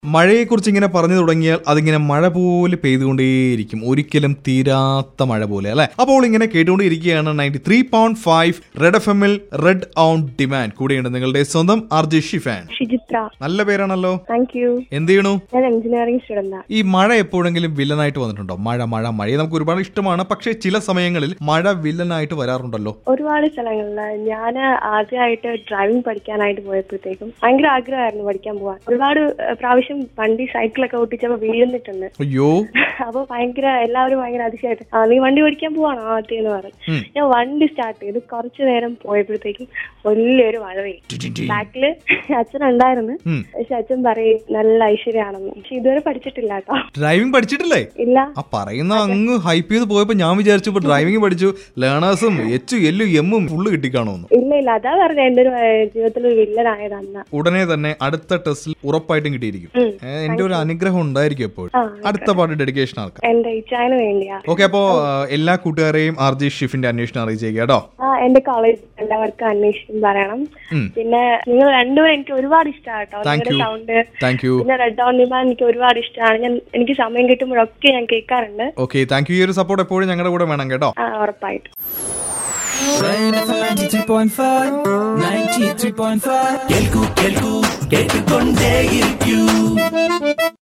മഴയെക്കുറിച്ച് ഇങ്ങനെ പറഞ്ഞു തുടങ്ങിയാൽ അതിങ്ങനെ മഴ പോലെ പെയ്തുകൊണ്ടേയിരിക്കും ഒരിക്കലും തീരാത്ത മഴ പോലെ അല്ലെ അപ്പോൾ ഇങ്ങനെ കേട്ടുകൊണ്ടിരിക്കുകയാണ് ninety three point five red F എമ്മിൽ റെഡ് ഓൺ ഡിമാൻഡ് കൂടെയുണ്ട് നിങ്ങളുടെ സ്വന്തം ആർ ജെ ഷിഫാൻ ഷിജിത്ര നല്ല പേരാണല്ലോ താങ്ക് യു എന്ത് ചെയ്യണു ഞാൻ എഞ്ചിനീയറിംഗ് സ്റ്റുഡന്റ് ഈ മഴ എപ്പോഴെങ്കിലും വില്ലനായിട്ട് വന്നിട്ടുണ്ടോ മഴ മഴ മഴയെ നമുക്ക് ഒരുപാട് ഇഷ്ടമാണ് പക്ഷേ ചില സമയങ്ങളിൽ മഴ വില്ലനായിട്ട് വരാറുണ്ടല്ലോ ഒരുപാട് സ്ഥലങ്ങളിൽ ഞാൻ ആദ്യമായിട്ട് ഡ്രൈവിംഗ് പഠിക്കാനായിട്ട് പോയപ്പോഴത്തേക്കും ഭയങ്കര ആഗ്രഹമായിരുന്നു പഠിക്കാൻ പോവാൻ ഒരുപാട് ഏഹ്, പ്രാവശ്യം വണ്ടി സൈക്കിളൊക്കെ ഓട്ടിച്ചപ്പോ വീഴുന്നിട്ടുണ്ട് അയ്യോ അപ്പൊ ഭയങ്കര എല്ലാവരും ഭയങ്കര അതിശയമായിട്ട് ആ നീ വണ്ടി പഠിക്കാൻ പോവാണോ ആദ്യം എന്ന് പറഞ്ഞു ഉം. ഞാൻ വണ്ടി സ്റ്റാർട്ട് ചെയ്തു കുറച്ചു നേരം പോയപ്പോഴത്തേക്കും വലിയൊരു മഴ പെയ്യും ബാക്കില് അച്ഛൻ ഉണ്ടായിരുന്നു ഉം. പക്ഷെ അച്ഛൻ പറയും നല്ല ഐശ്വര്യാണെന്ന് പക്ഷെ ഇതുവരെ പഠിച്ചിട്ടില്ല കേട്ടോ ഡ്രൈവിംഗ് പഠിച്ചിട്ടില്ലേ ഇല്ല ആ പറയുന്ന അങ്ങ് ഹൈപ്പ് ചെയ്ത് പോയപ്പോ ഞാൻ വിചാരിച്ചു ഇപ്പൊ ഡ്രൈവിംഗ് പഠിച്ചു ലേണേഴ്സും എച്ചും എല്ലും എമ്മും ഫുള്ള് കിട്ടിക്കാണോന്ന് ഇല്ല ഇല്ല അതാ പറഞ്ഞ എന്റെ ഒരു ഏഹ്, ജീവിതത്തിൽ ഒരു വില്ലനായത് അന്ന ഉടനെ തന്നെ അടുത്ത ടെസ്റ്റിൽ ഉറപ്പായിട്ടും കിട്ടിയിരിക്കും ഉം. ഏ, എന്റെ ഒരു അനുഗ്രഹം ഉണ്ടായിരിക്കും എപ്പോഴും ആ, അടുത്ത പാട്ട് ഡെഡിക്കേഷൻ ആൾക്കാം എന്റെ ഇച്ചായന് വേണ്ടിയാ ഓക്കെ അപ്പോ ആ, എല്ലാ കൂട്ടുകാരെയും ആർ ജി ഷിഫിന്റെ അന്വേഷണം അറിയിച്ചേക്കുക കേട്ടോ ആ എന്റെ കോളേജ് എല്ലാവർക്കും അന്വേഷണം പറയണം ഉം. പിന്നെ നിങ്ങൾ രണ്ടുപേരും എനിക്ക് ഒരുപാട് ഇഷ്ടമാണ് കേട്ടോ Thank നിങ്ങളുടെ you. സൗണ്ട് താങ്ക് യു പിന്നെ റെഡ് ഓൺ ഡിമാൻഡ് എനിക്ക് ഒരുപാട് ഇഷ്ടമാണ് ഞാൻ എനിക്ക് സമയം കിട്ടുമ്പോഴൊക്കെ ഞാൻ കേൾക്കാറുണ്ട് ഓക്കെ താങ്ക് യു ഈ ഒരു സപ്പോർട്ട് എപ്പോഴും ഞങ്ങളുടെ കൂടെ വേണം കേട്ടോ ആ ഉറപ്പായിട്ടും Rain FM 93.5 93.5 കേൾക്കൂ കേൾക്കൂ കേട്ടുകൊണ്ടേയിരിക്കൂ